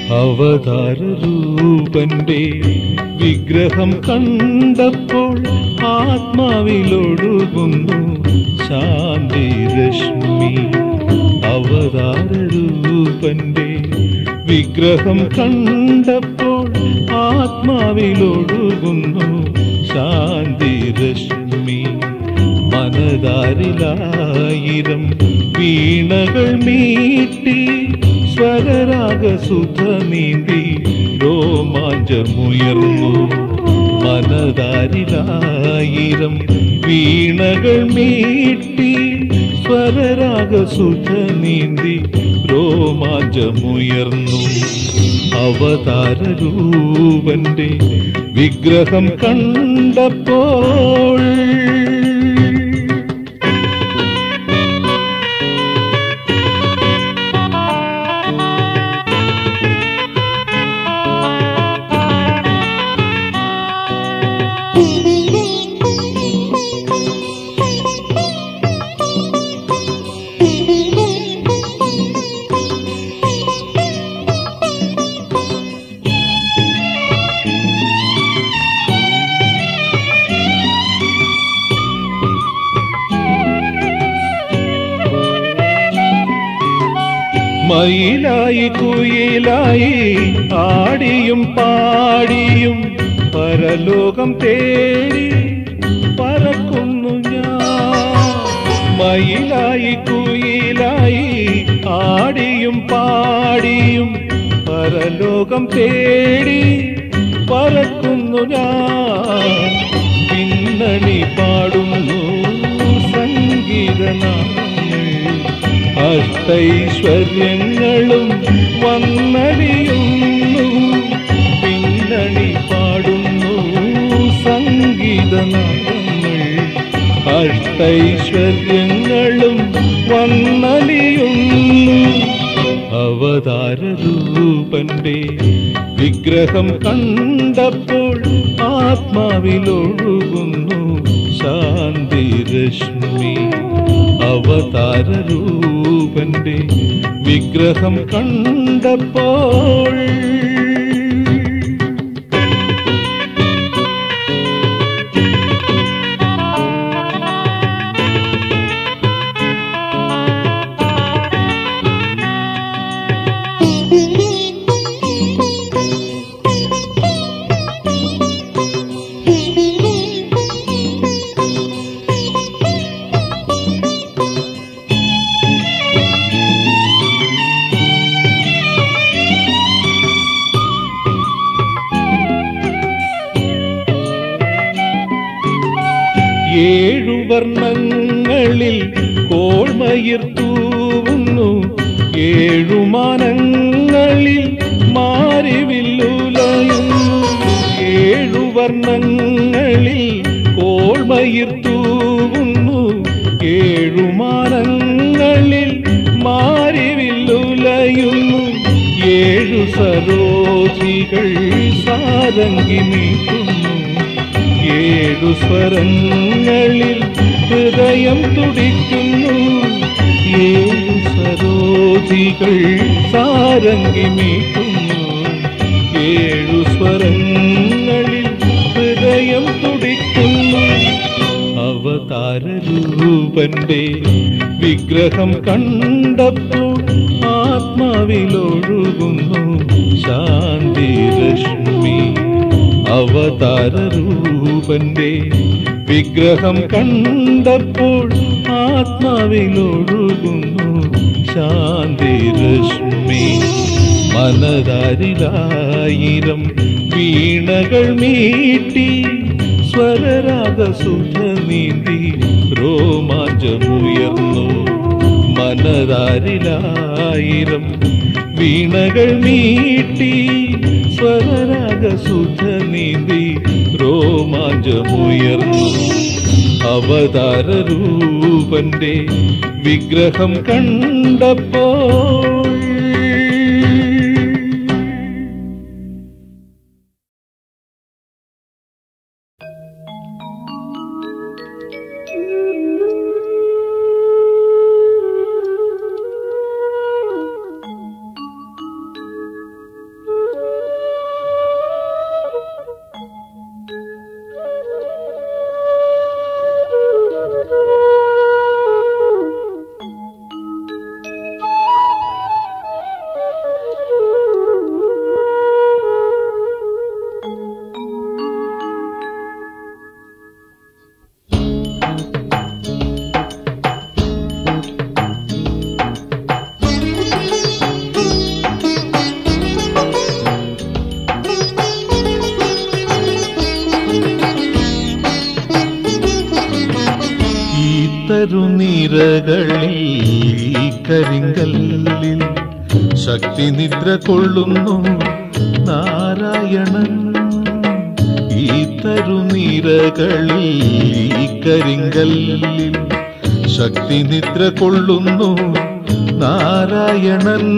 അവതാരൂപന്റെ വിഗ്രഹം കണ്ടപ്പോൾ ആത്മാവിലൊഴുകുന്നു ശാന്തി രശ്മി അവതാരൂപന്റെ വിഗ്രഹം കണ്ടപ്പോൾ ആത്മാവിലൊഴുകുന്നു ശാന്തി രശ്മി മനതാരിലായിരം വീണകൾ മീട്ടി സ്വരരാഗസുധ നീന്തി രോമാഞ്ചമുയർന്നു മനതാരിലായിരം വീണകൾ മീട്ടി സ്വരരാഗസുധ നീന്തി രോമാഞ്ചമുയർന്നു അവതാരൂപന്റെ വിഗ്രഹം കണ്ടപ്പോൾ മയിലായി കുയിലായി ആടിയും പാടിയും പരലോകം തേടി പറക്കുന്നു ഞാൻ മയിലായി കുയിലായി ആടിയും പാടിയും പരലോകം തേടി പറക്കുന്നു ഞാൻ പിന്നണി പാടുന്നു സംഗീതനാമങ്ങൾ അഷ്ടൈശ്വര്യങ്ങളും വന്നടിയുന്നു പിന്നണി പാടുന്നു സംഗീതനാമങ്ങൾ അഷ്ടൈശ്വര്യങ്ങളും വന്നലിയുന്നു അവതാരൂപന്റെ വിഗ്രഹം കണ്ടപ്പോൾ ആത്മാവിലൊഴുകുന്നു ശാന്തി രശ്മി അവതാരൂപന്റെ വിഗ്രഹം കണ്ടപ്പോൾ ഏഴു വർണ്ണങ്ങളിൽ കോൾമയിർ തൂവുന്നു ഏഴു മാനങ്ങളിൽ മാറിവില്ലുലയുന്നു ഏഴു വർണ്ണങ്ങളിൽ കോൾമയിർ തൂവുന്നു ഏഴു മാനങ്ങളിൽ മാറിവില്ലുലയുന്നു ഏഴു സരോജികൾ സാരംഗി നീക്കുന്നു ഏഴു സ്വരങ്ങളിൽ ഹൃദയം തുടിക്കുന്നു ഏഴു സരോജികൾ സാരംഗി മീക്കുന്നു ഏഴു സ്വരങ്ങളിൽ ഹൃദയം തുടിക്കുന്നു അവതാരൂപന്റെ വിഗ്രഹം കണ്ടപ്പോൾ ആത്മാവിലൊഴുകുന്നു ശാന്തി രശ്മി അവതാരൂപന്റെ വിഗ്രഹം കണ്ടപ്പോൾ ആത്മാവിലൊഴുകുന്നു ശാന്തി രശ്മി മനതാരിലായിരം വീണകൾ മീട്ടി സ്വരരാഗസുധ നീന്തി രോമാഞ്ചമുയർന്നു മനതാരിലായിരം വീണകൾ മീട്ടി സ്വരരാഗസുധ നീന്തി രോമാഞ്ചമുയർന്നു അവതാരൂപന്റെ വിഗ്രഹം കണ്ടപ്പോൾ തരുനിരകളിൽ ഈ കരിങ്കല്ലിൽ ശക്തി നിദ്ര കൊള്ളുന്നു നാരായണൻ ഈ തരുനിരകളിൽ ഈ കരിങ്കല്ലിൽ ശക്തി നിദ്ര കൊള്ളുന്നു നാരായണൻ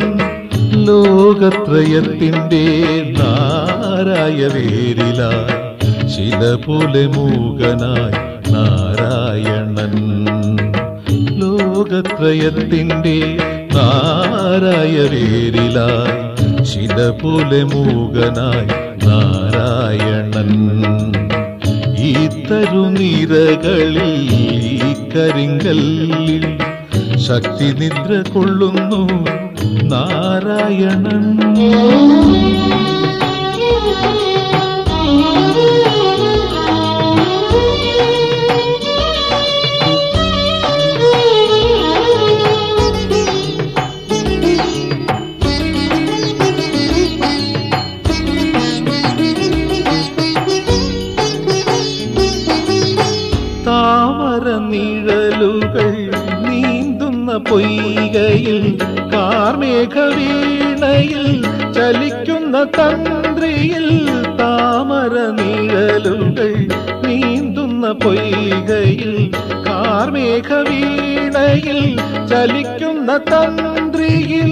ലോകത്രയത്തിന്റെ നാരായ വേരിലായി ശില പോലെ മൂകനായി നാരായണൻ ലോകത്രയത്തിന്റെ നാരായ വേരിലായി ശില പോലെ മൂകനായി നാരായണൻ ഈ തരുനിരകളിൽ ഈ കരിങ്കല്ലിൽ ശക്തി നിദ്ര കൊള്ളുന്നു നാരായണൻ താമര നിഴലുകൾ നീന്തുന്ന പൊയ്കയിൽ കാർമേഘ വീണയിൽ ചലിക്കുന്ന തന്ത്രിയിൽ താമര നിഴലുകൾ നീന്തുന്ന പൊയ്കയിൽ കാർമേഘ വീണയിൽ ചലിക്കുന്ന തന്ത്രിയിൽ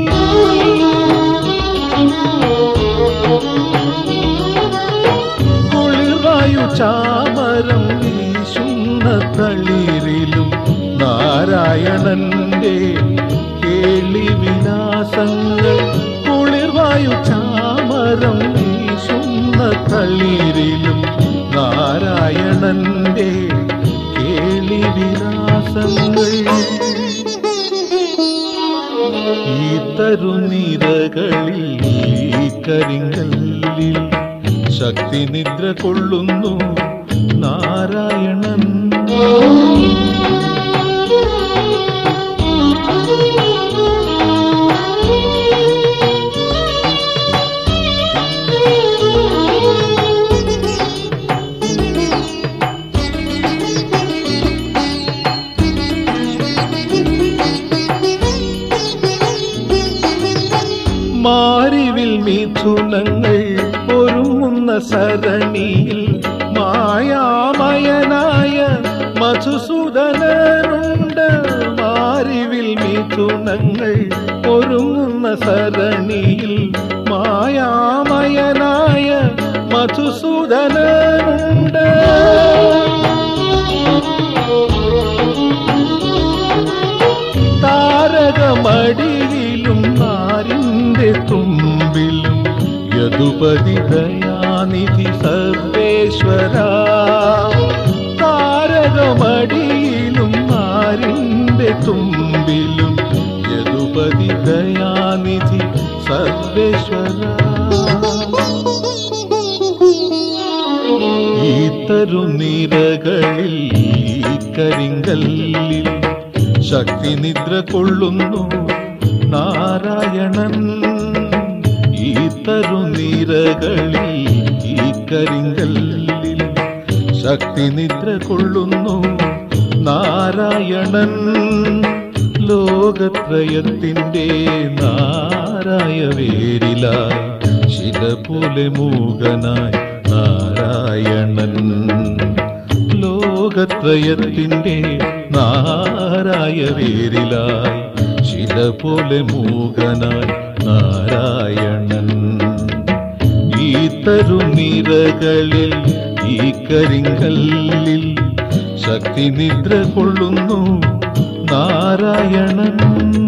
കുളിർവായു ചാമരം വീശുന്ന തളിരിലും നാരായണന്റെ കേളി വിലാസങ്ങൾ കുളിർവായു ചാമരം വീശുന്ന തളിരിലും നാരായണന്റെ കേളി വിലാസങ്ങൾ ഈ തരുനിരകളിൽ ഈ കരിങ്കല്ലിൽ ശക്തി നിദ്ര കൊള്ളുന്നു നാരായണൻ മാരിവിൽ മിഥുനങ്ങൾ ഒരുങ്ങുന്ന സരണിയിൽ മായാമയനായ മധുസൂദനുണ്ട് മാരിവിൽ മിഥുനങ്ങൾ ഒരുങ്ങുന്ന സരണിയിൽ മായാമയനായ മധുസൂദനുണ്ട് താരകമടിയിലും നാരിന്റെ തുമ്പിലും യദുപതി ദയാനിധി സർവേശ്വര താരകമടിയിലും നാരിന്റെ തുമ്പിലും യദുപതി ദയാനിധി സർവേശ്വര ഈ തരുനിരകളിൽ ഈ കരിങ്കല്ലിൽ ശക്തി നിദ്ര കൊള്ളുന്നു നാരായണൻ ഈ തരുനിരകളിൽ ഈ കരിങ്കല്ലിൽ ശക്തി നിദ്ര കൊള്ളുന്നു നാരായണൻ ലോകത്രയത്തിന്റെ നാരായ വേരിലായി ശില പോലെ മൂകനായി നാരായണൻ ലോകത്രയത്തിന്റെ നാരായ വേരിലായി ശില പോലെ മൂകനായി നാരായണൻ ഈ തരുനിരകളിൽ ഈ കരിങ്കല്ലിൽ ശക്തി നിദ്ര കൊള്ളുന്നു നാരായണൻ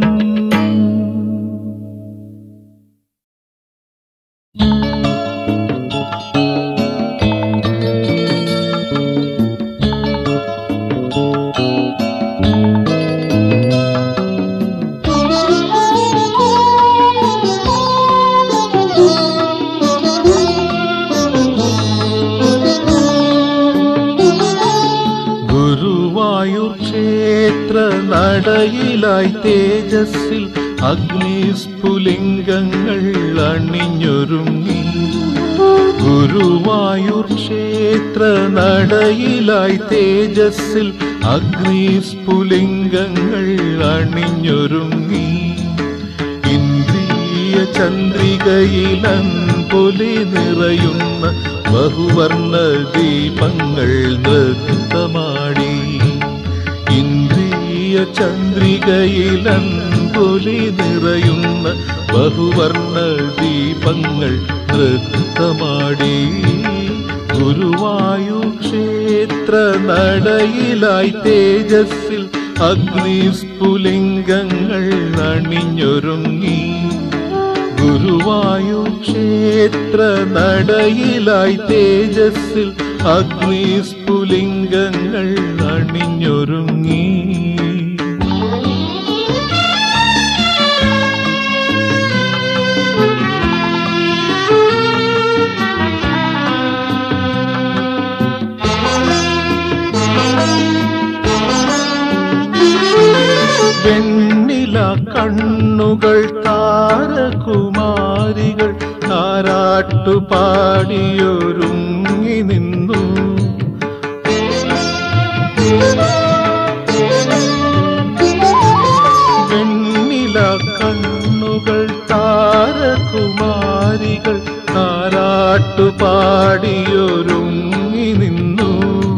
ഗുരുവായൂർ ക്ഷേത്ര നടയിലായി തേജസ്സിൽ അഗ്നിസ്ഫുലിംഗങ്ങൾ അണിഞ്ഞൊരുങ്ങി ഗുരുവായൂർ ക്ഷേത്ര നടയിലായി തേജസ്സിൽ അഗ്നിസ്ഫുലിംഗങ്ങൾ അണിഞ്ഞൊരുങ്ങി ഇന്ദ്രിയ ചന്ദ്രികയിലൻപൊലി നിറയുന്ന ബഹുവർണ്ണ ദീപങ്ങൾ നൃത്തമാടി ഇന്ദ്രിയ ചന്ദ്രികയിലൻപൊലി നിറയുന്ന ബഹുവർണ്ണ ദീപങ്ങൾ നൃത്തമാടി ഗുരുവായൂർ ക്ഷേത്ര നടയിലായി തേജസ്സിൽ അഗ്നിസ്ഫുലിംഗങ്ങൾ അണിഞ്ഞൊരുങ്ങി ഗുരുവായൂർ ക്ഷേത്ര നടയിലായി തേജസ്സിൽ അഗ്നിസ്ഫുലിംഗങ്ങൾ അണിഞ്ഞൊരുങ്ങി വെണ്ണില കണ്ണുകൾ താരകുമാരികൾ താരാട്ടു പാടിയൊരുങ്ങി നിന്നു വെണ്ണില കണ്ണുകൾ താരകുമാരികൾ താരാട്ടു പാടിയൊരുങ്ങി നിന്നു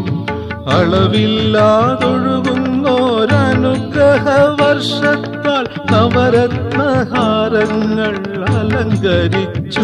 അളവില്ലാതൊഴുകുന്നോരനുഗ്രഹ വർഷത്താൽ നവരത്നഹാരങ്ങൾ അലങ്കരിച്ചു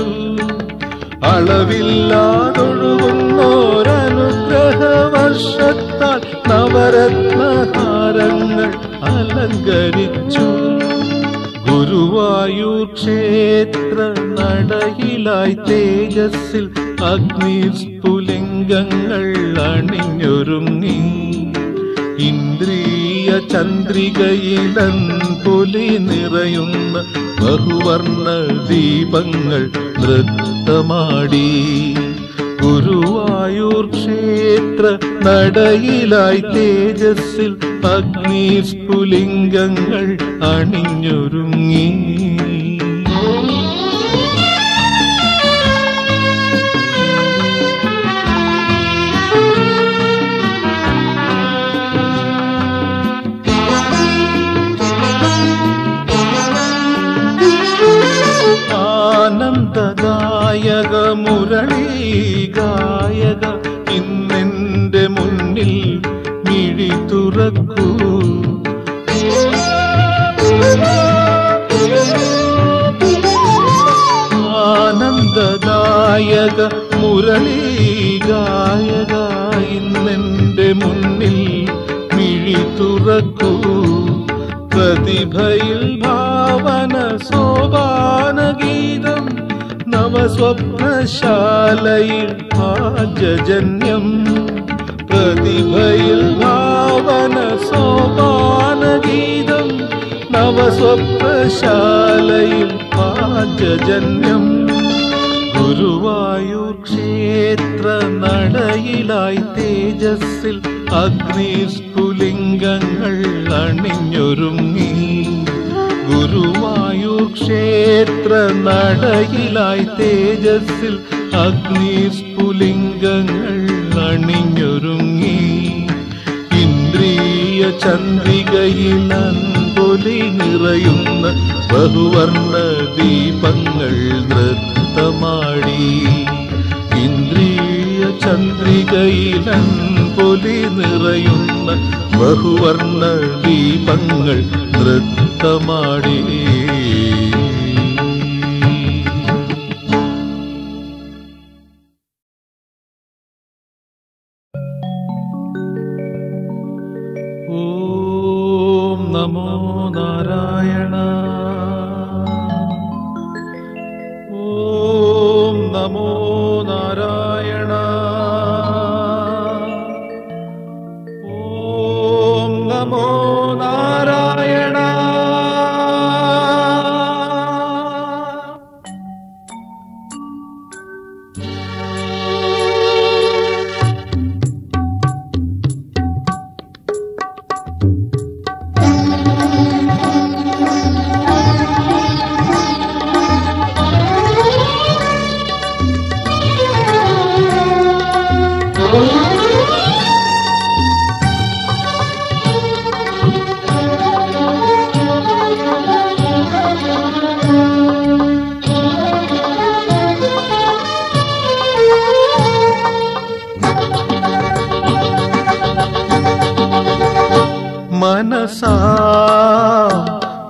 അളവില്ലാതൊഴുകുന്നോരനുഗ്രഹ വർഷത്താൽ നവരത്നഹാരങ്ങൾ അലങ്കരിച്ചു ഗുരുവായൂർ ക്ഷേത്ര നടയിലായി തേജസ്സിൽ അഗ്നിസ്ഫുലിംഗങ്ങൾ അണിഞ്ഞൊരുങ്ങി ഇന്ദ്രിയ ചന്ദ്രികയിലൻ പൊലി നിറയുന്ന ബഹുവർണ്ണ ദീപങ്ങൾ നൃത്തമാടി ഗുരുവായൂർ ക്ഷേത്ര നടയിലായി തേജസ്സിൽ അഗ്നിസ്ഫുലിംഗങ്ങൾ അണിഞ്ഞൊരുങ്ങി ആനന്ദദായക മുരളി ഗായക ഇന്നെന്റെ മുന്നിൽ മിഴി തുറക്കൂ ആനന്ദദായക മുരളി ഗായക ഇന്നെന്റെ മുന്നിൽ മിഴി തുറക്കൂ പ്രതിഭയിൽ ഭാവന സോപാന ഗീതം നവസ്വപ്നശാലയിൽ ഭാജന്യം പ്രതിഭയിൽ ഭാവന സോപാന ഗീതം നവസ്വപ്നശാലയിൽ പാഞ്ചജന്യം ഗുരുവായൂർ ക്ഷേത്ര നടയിലായി തേജസ്സിൽ അഗ്നിസ്ഫുലിംഗങ്ങൾ അണിഞ്ഞൊരുങ്ങി ഗുരുവായൂർ ക്ഷേത്ര നടയിലായി തേജസ്സിൽ അഗ്നിസ്ഫുലിംഗങ്ങൾ അണിഞ്ഞൊരുങ്ങി ഇന്ദ്രിയ ചന്ദ്രികയിൽ അൻപൊലി നിറയുന്ന ബഹുവർണ്ണ ദീപങ്ങൾ നൃത്തമാടി ഇന്ദ്രിയ ചന്ദ്രികയിൽ അൻപൊലി നിറയുന്ന ബഹുവർണ്ണ ദീപങ്ങൾ നൃത്തമാടി ഓം നമോ നാരായണ ഓം നമോ നാരായണ ഓം നമോ നാരായണ Thank you.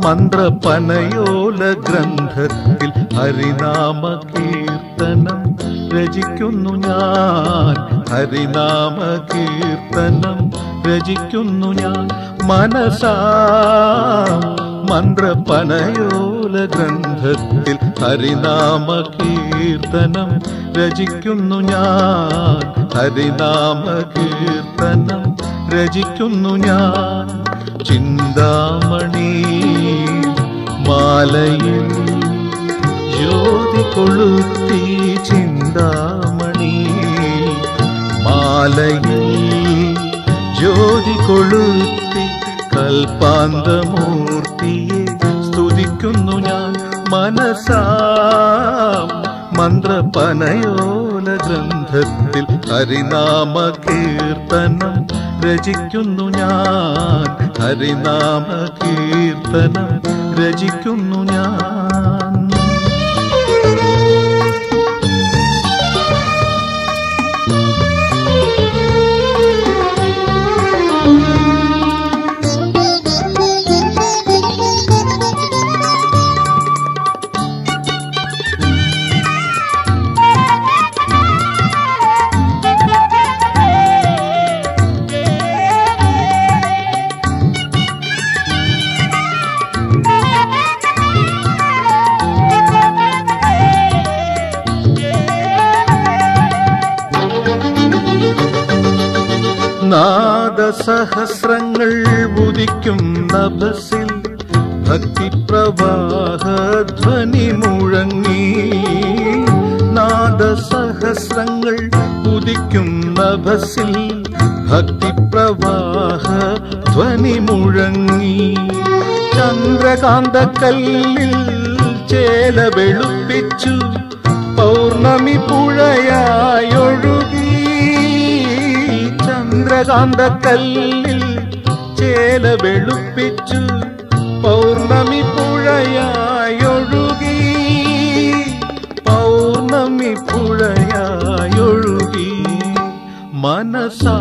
മന്ത്രപനയോല ഗ്രന്ഥത്തിൽ ഹരിനാമ കീർത്തനം രചിക്കുന്നു ഞാൻ ഹരിനാമ കീർത്തനം രചിക്കുന്നു ഞാൻ മനസാ മന്ത്രപനയോല ഗ്രന്ഥത്തിൽ ഹരിനാമ കീർത്തനം രചിക്കുന്നു ഞാൻ ഹരിനാമ കീർത്തനം രചിക്കുന്നു ഞാൻ ചിന്താമണി മാലയിൽ ജ്യോതി കൊളുത്തി ചിന്താമണി മാലയിൽ ജ്യോതി കൊളുത്തി കൽപ്പാന്തമൂർത്തിയെ സ്തുതിക്കുന്നു ഞാൻ മനസാ മന്ത്രപനയോല ഗ്രന്ഥത്തിൽ ഹരിനാമ കീർത്തനം രചിക്കുന്നു ഞാൻ ഹരിനാമ കീർത്തനം രചിക്കുന്നു ഞാൻ നാദസഹസ്രങ്ങൾ ഉദിക്കും നഭസിൽ ഭക്തിപ്രവാഹധ്വനി മുഴങ്ങി നാദസഹസ്രങ്ങൾ ഉദിക്കും നഭസിൽ ഭക്തിപ്രവാഹധ്വനി മുഴങ്ങി ചന്ദ്രകാന്തക്കല്ലിൽ ചേല വെളുപ്പിച്ചു പൗർണമി പുഴയായൊഴുകി ചന്ദ്രകാന്തക്കല്ലിൽ ചേല വെളുപ്പിച്ചു പൗർണമി പുഴയായൊഴുകി പൗർണമി പുഴയായൊഴുകി മനസാ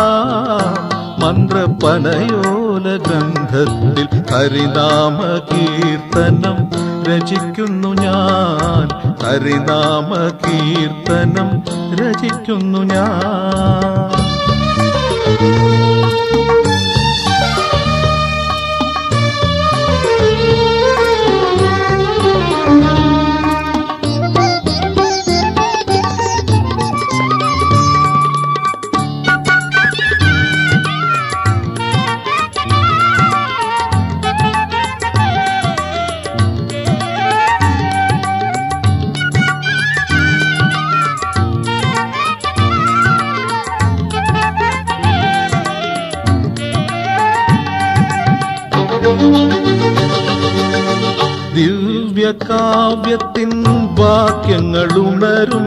മന്ത്രപനയോല ഗന്ധത്തിൽ ഹരിനാമ കീർത്തനം രചിക്കുന്നു ഞാൻ ഹരിനാമ കീർത്തനം രചിക്കുന്നു ഞാൻ ദിവ്യകാവ്യത്തിൻ വാക്യങ്ങൾ ഉണരും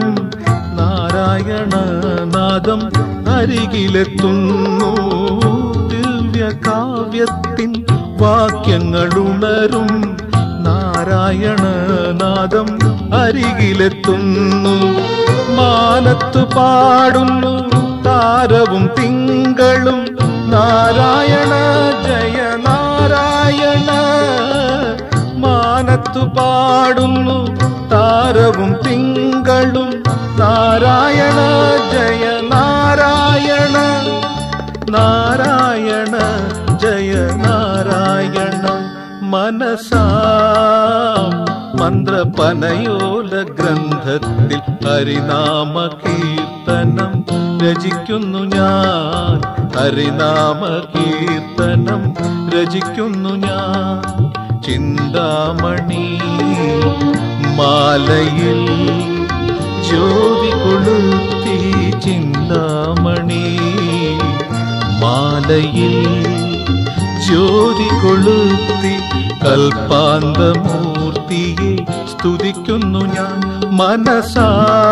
നാരായണനാദം അരികിലെത്തുന്നു ദിവ്യകാവ്യത്തിൻ വാക്യങ്ങൾ ഉണരും നാരായണനാദം അരികിലെത്തുന്നു മാനത്തു പാടുന്നു താരവും തിങ്കളും നാരായണ ജയ നാരായണ മാനത്തു പാടുന്നു താരവും തിങ്കളും നാരായണ ജയ നാരായണ നാരായണ ജയ നാരായണ മനസാ മന്ത്രപനയോല ഗ്രന്ഥത്തിൽ ഹരിനാമ കീർത്തനം രചിക്കുന്നു ഞാൻ ഹരിനാമ കീർത്തനം രചിക്കുന്നു ഞാൻ ചിന്താമണി മാലയിൽ ജ്യോതി കൊളുത്തി ചിന്താമണി മാലയിൽ ജ്യോതി കൊളുത്തി കൽപ്പാന്തമൂർത്തിയെ സ്തുതിക്കുന്നു ഞാൻ മനസാ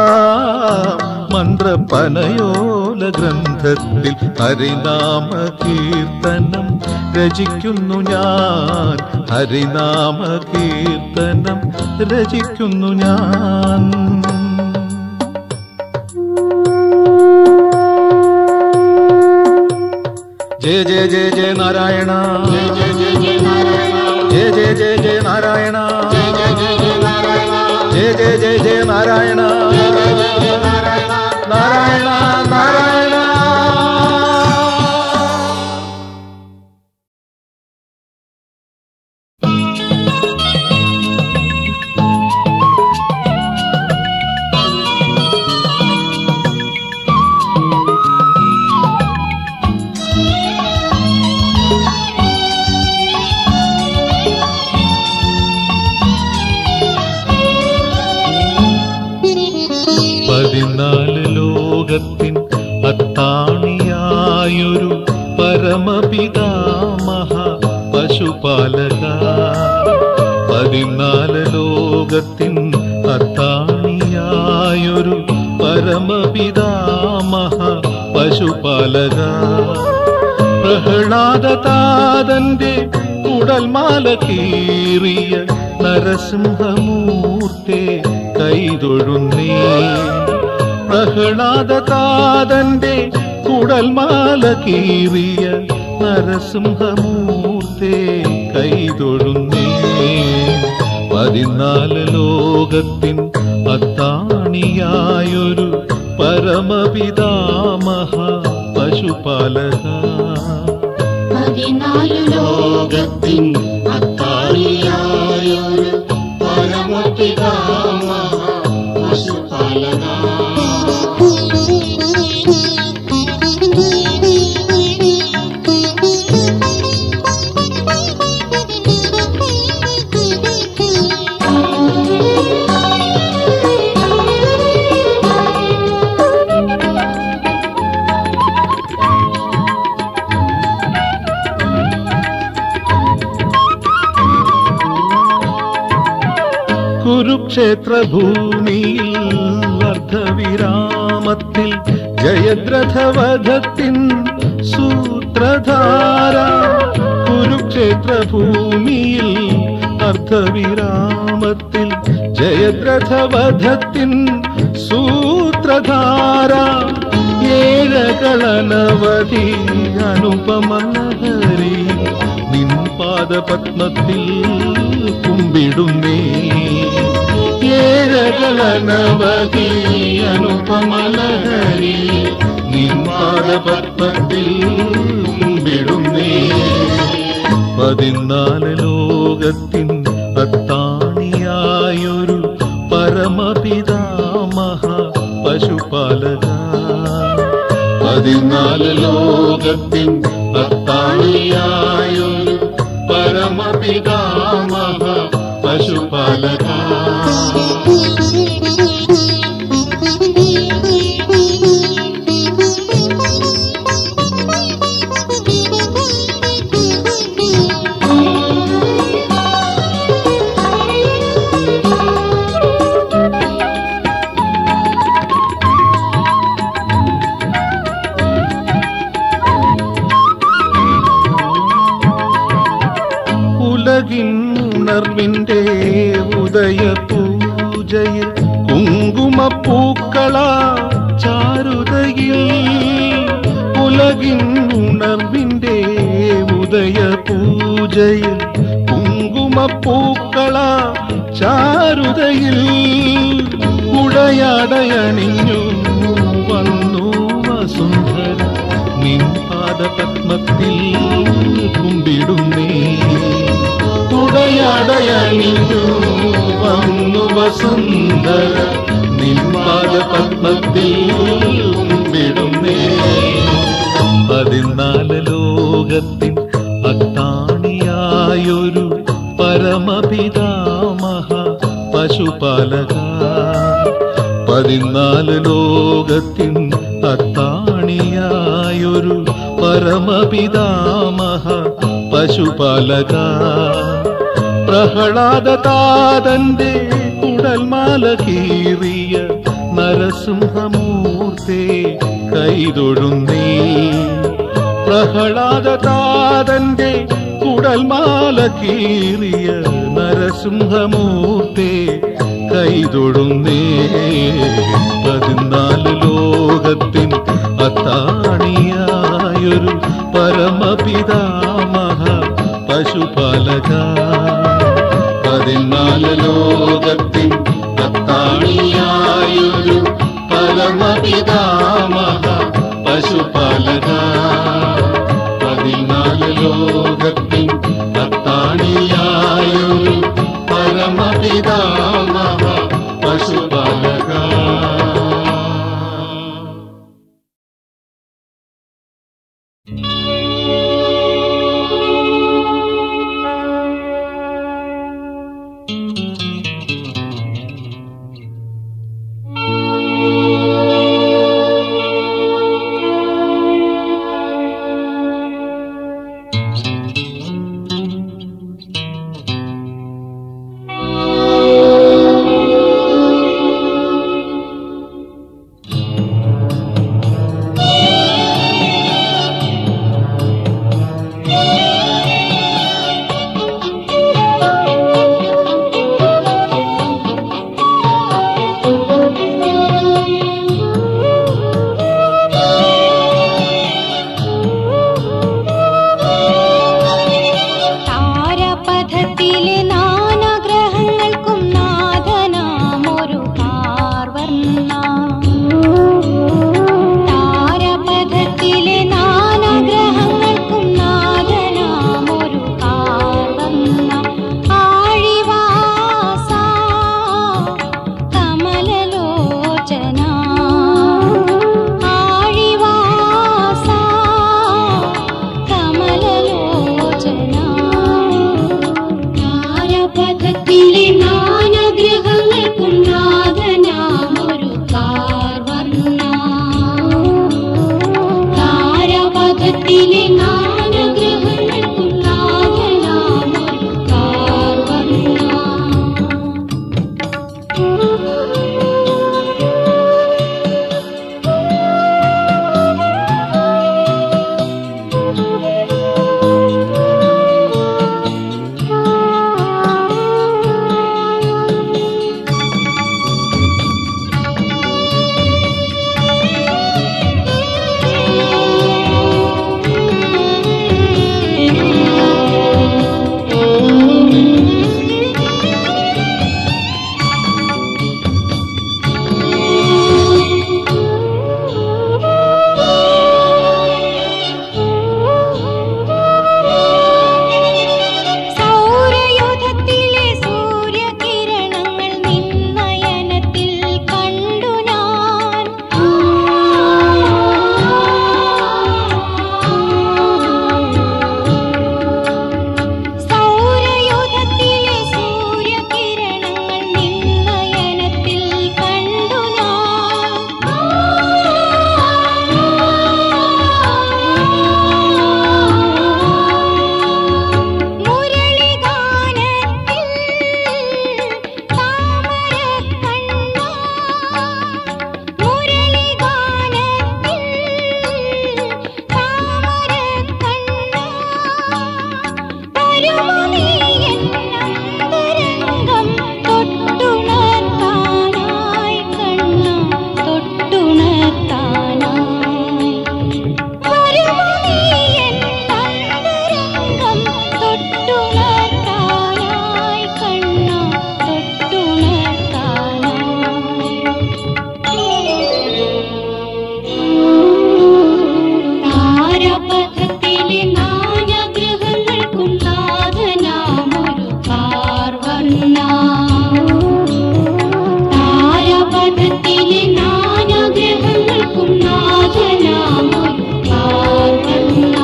മന്ത്രപനയോല ഗ്രന്ഥത്തിൽ ഹരിനാമ കീർത്തനം രചിക്കുന്നു ഞാൻ ഹരിനാമ കീർത്തനം രചിക്കുന്നു ഞാൻ ജയ ജയ ജയ ജയ നാരായണ ജയ ജയ ജയ നാരായണ ജയ ജയ ജയ ജയ നാരായണ ജയ ജയ ജയ ജയ നാരായണ ജയ ജയ ജയ ജയ നാരായണ ജയ ജയ ജയ ജയ നാരായണ നാരായണ നാരായണ പതിനാല് ലോകത്തിൻ അത്താണിയായൊരു പരമപിതാമഹ പശുപാലക പതിനാല് ലോകത്തിൻ അത്താണിയായൊരു പരമപിതാമഹ പശുപാലക പ്രഹ്ലാദതാതന്റെ കുടൽമാല കീറിയ നരസിംഹമൂർത്തെ കൈതൊഴുന്നേ പ്രഹ്ലാദതാതന്റെ കുടൽമാല കീറിയ നരസിംഹമൂർത്തെ കൈതൊഴുന്നേ പതിനാല് ലോകത്തിൻ അത്താണിയായൊരു പരമപിതാമഹ പശുപാലക പതിനാല് ലോകത്തിൻ അത്താണിയായൊരു പരമപിതാമഹ പശുപാലക കുരുക്ഷേത്ര ഭൂമിയിൽ അർദ്ധവിരാമത്തിൽ ജയദ്രഥവധത്തിൻ സൂത്രധാര കുരുക്ഷേത്ര ഭൂമിയിൽ അർദ്ധവിരാമത്തിൽ ജയദ്രഥവധത്തിൻ സൂത്രധാര ഏഴകളനവധി അനുപമലഹരി നിൻ പാദപത്മത്തിൽ കുമ്പിടുന്നേ ഏഴകളനവധി അനുപമലഹരി നിൻ പാദപത്മത്തിൽ കുമ്പിടുന്നേ പതിനാല് ലോകത്തിൻ അത്താണിയായൊരു പരമപിതാമഹ പശുപാലക പതിനാല് ലോകത്തിൻ അത്താണിയായൊരു പരമപിതാമഹ പശുപാലക ഉലകിൻ ഉണർവിന്റെ ഉദയ പൂജയിൽ കുങ്കുമപ്പൂക്കള ചാരുതയിൽ ഉലകിൻ ഉണർവിന്റെ ഉദയ പൂജയിൽ കുങ്കുമപ്പൂക്കള ചാരുതയിൽ ഉടയടയണിഞ്ഞു വന്നു വസുന്ധര നിൻ പാദപത്മത്തിൽ കുമ്പിടുന്നേ ഉടയടയണിഞ്ഞു വന്നു വസുന്ധര നിൻ പാദപത്മത്തിൽ കുമ്പിടുന്നേ പതിനാല് ലോകത്തിൻ അത്താണിയായൊരു പരമപിതാമഹ പശുപാലക പതിനാല് ലോകത്തിൻ അത്താണിയായൊരു പരമപിതാമഹ പശുപാലക പ്രഹ്ലാദതാതന്റെ കുടൽമാല കീറിയ നരസിംഹമൂർത്തെ കൈതൊഴുന്നേ പ്രഹ്ലാദതാതന്റെ കുടൽമാല കീറിയ നരസിംഹമൂർത്തെ കൈതൊഴുന്നേ പതിനാല് ലോകത്തിൻ അത്താണിയായൊരു പരമപിതാമഹ പശുപാലക പരമപിതാമഹ പശുപാലക പതിനാല് ലോകത്തിൻ അത്താണിയായൊരു പരമപിതാമഹ പശുപാലക താരപഥത്തിലെ നാനാഗ്രഹങ്ങൾക്കും നാഥനാമൊരു കാർവർണ്ണ താരപഥത്തിലെ നാനാഗ്രഹങ്ങൾക്കും നാഥനാമൊരു കാർവർണ്ണ ആഴിവാസ കമലലോചന ആഴിവാസ കമലലോചന താരപഥത്തിലെ നാനഗ്രഹങ്ങൾക്കും നാഥനാമൊരു കാർവർണ്ണ താരപഥത്തിലെ നാനഗ്രഹങ്ങൾക്കും നാഥനാമൊരു കാർവർണ്ണ സൗരയൂഥത്തിലെ സൂര്യകിരണങ്ങൾ നിന്നയനത്തിൽ കണ്ടു ഞാൻ സൗരയൂഥത്തിലെ സൂര്യകിരണങ്ങൾ നിന്നയനത്തിൽ കണ്ടു ഞാൻ മുരളിഗാനത്തിൽ താമരക്കണ്ണ മുരളിഗാനത്തിൽ താമരക്കണ്ണ വരുമോ നീ എന്നന്തരംഗം തൊട്ടുണർത്താനായി കണ്ണ തൊട്ടുണർത്താനായി വരുമോ നീ എന്നന്തരംഗം തൊട്ടുണർത്താനായി കണ്ണ തൊട്ടുണർത്താനായി താരപഥത്തിലെ നാനഗ്രഹങ്ങൾക്കും നാഥനാമൊരു കാർവർണ്ണ താരപഥത്തിലെ നാനഗ്രഹങ്ങൾക്കും നാഥനാമൊരു കാർവർണ്ണ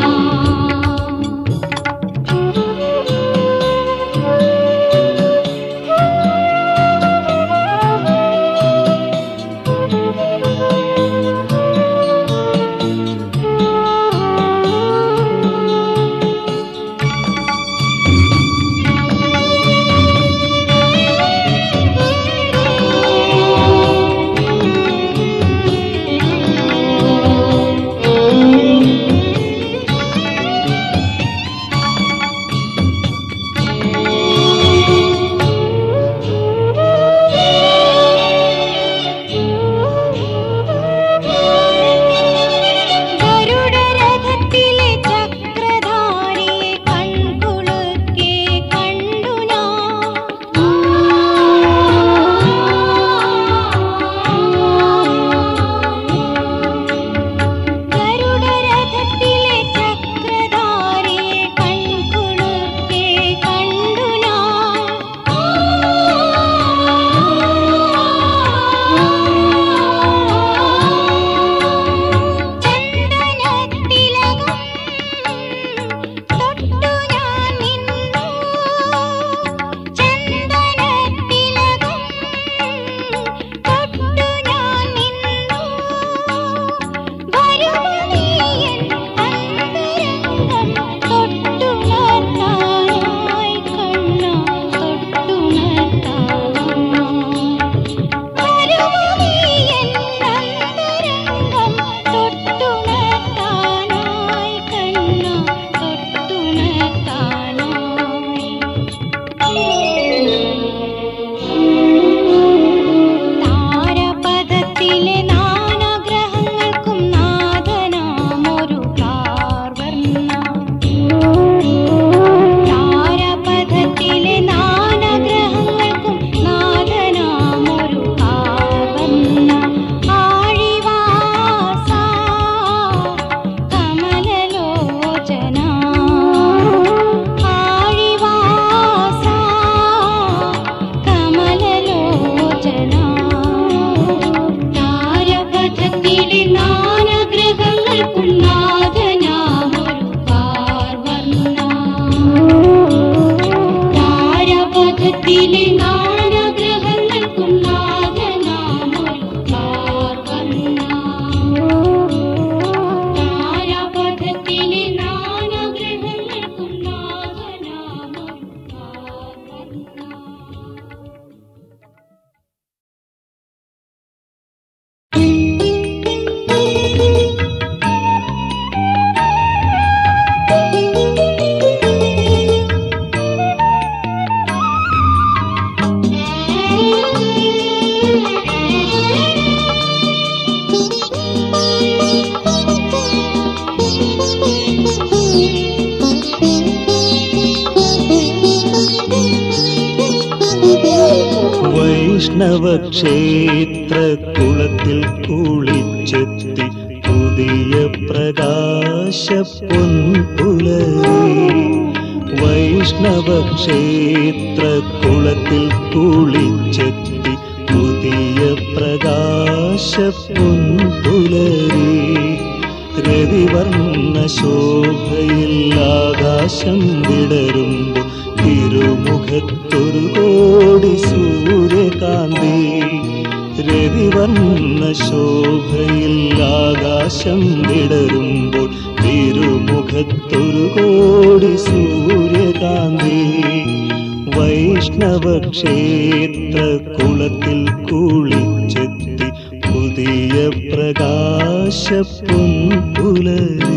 വൈഷ്ണവ ക്ഷേത്ര കുളത്തിൽ കുളിച്ചെത്തി പുതിയ പ്രകാശ പൊൻപുലരി വൈഷ്ണവ ക്ഷേത്ര കുളത്തിൽ കുളിച്ചെത്തി പുതിയ പ്രകാശ പൊൻപുലരി രവിവർണ്ണ ശോഭയിൽ ആകാശം വിടരുമ്പോൾ തിരുമുഖത്തൊരു കോടി സൂര്യകാന്തി രവിവർണ്ണ ശോഭയിൽ ആകാശം വിടരുമ്പോൾ തിരുമുഖത്തൊരു കോടി സൂര്യകാന്തി വൈഷ്ണവ ക്ഷേത്ര കുളത്തിൽ കുളിച്ചെത്തി പുതിയ പ്രകാശ പൊൻപുലരി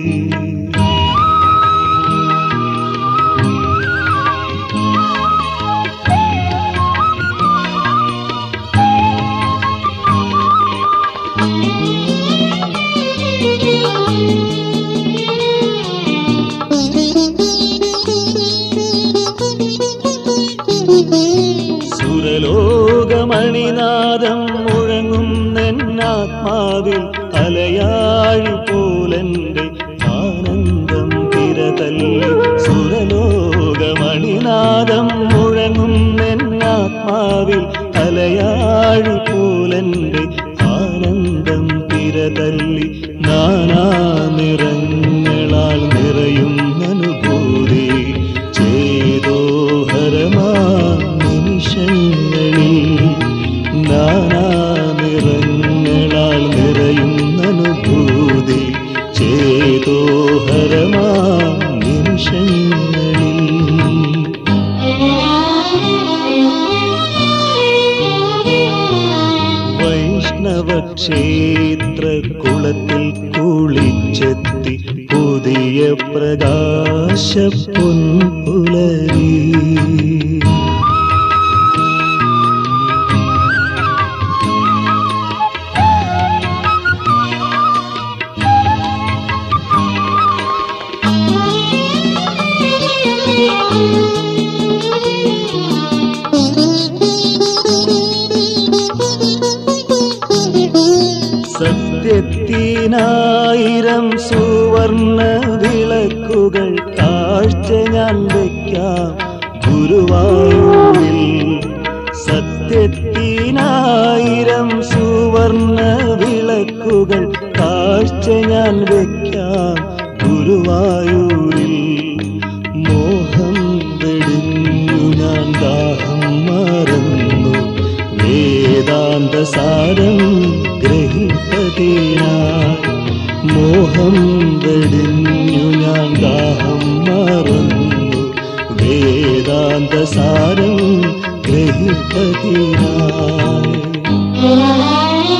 സുരലോകമണിനാദം മുഴങ്ങും നെന്നാത്മാവിൽ അലയാഴി പോലെന്റെ ആനന്ദം തിരതല്ലി സുരലോകമണിനാദം മുഴങ്ങും നെന്നാത്മാവിൽ അലയാഴി പോലെന്റെ ആനന്ദം തിരതല്ലി നാനാ നിറങ്ങളാൽ നിറയും അനുഭൂതി ചേതോഹരമാ നിമിഷങ്ങളിൽ നാനാ നിറങ്ങളാൽ നിറയും അനുഭൂതി ചേതോഹരമാ നിമിഷങ്ങളിൽ വൈഷ്ണവ ക്ഷേത്ര കുളത്തിൽ കുളിച്ചെത്തി പുതിയ പ്രകാശ പൊൻപുലരി സത്യത്തിനായിരം സുവർണ വിളക്കുകൾ കാഴ്ച ഞാൻ വയ്ക്കാം ഗുരുവായൂരിൽ സത്യത്തിനായിരം സുവർണ വിളക്കുകൾ കാഴ്ച ഞാൻ വയ്ക്കാം ഗുരുവായൂരിൽ മോഹം വെടിഞ്ഞു ഞാൻ ദാഹം മറന്നു വേദാന്ത സാരം ഗ്രഹിപ്പതിനായി മോഹം വെടിഞ്ഞു ഞാൻ ദാഹം മറന്നു വേദാന്ത സാരം ഗ്രഹിപ്പതിനായി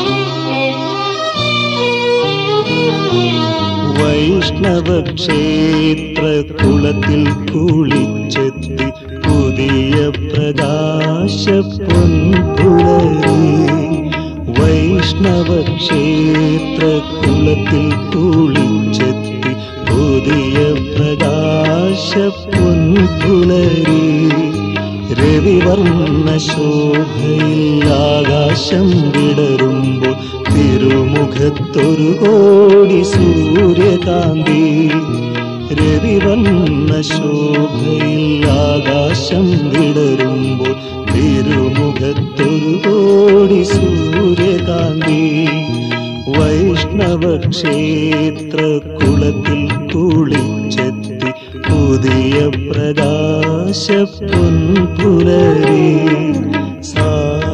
വൈഷ്ണവ ക്ഷേത്ര കുളത്തിൽ കുളിച്ചെത്തി പുതിയ പ്രകാശ പൊൻപുലരി വൈഷ്ണവ ക്ഷേത്ര കുളത്തിൽ കുളിച്ചെത്തി പുതിയ പ്രകാശ പൊൻപുലരി രവിവർണ്ണ ശോഭയിൽ ആകാശം വിടരുമ്പോൾ തിരുമുഖത്തൊരു കോടി സൂര്യകാന്തി രവിവർണ്ണ ശോഭയിൽ ആകാശം വിടരുമ്പോൾ തിരുമുഖത്തൊരു കോടി സൂര്യകാന്തി വൈഷ്ണവ ക്ഷേത്ര കുളത്തിൽ കുളിച്ചെത്തി പുതിയ പ്രകാശ പൊൻപുലരി സാ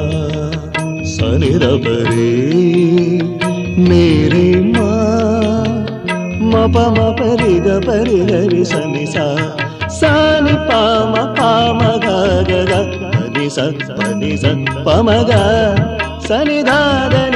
സനിരപരേ മേരെ മാ മപ മപരിഗ പരിഗരി സനി സ സാനി പാമ പാമ ഗ ഗ ഗ പനി സ പനി സ പമ ഗ സനി ധാ ധ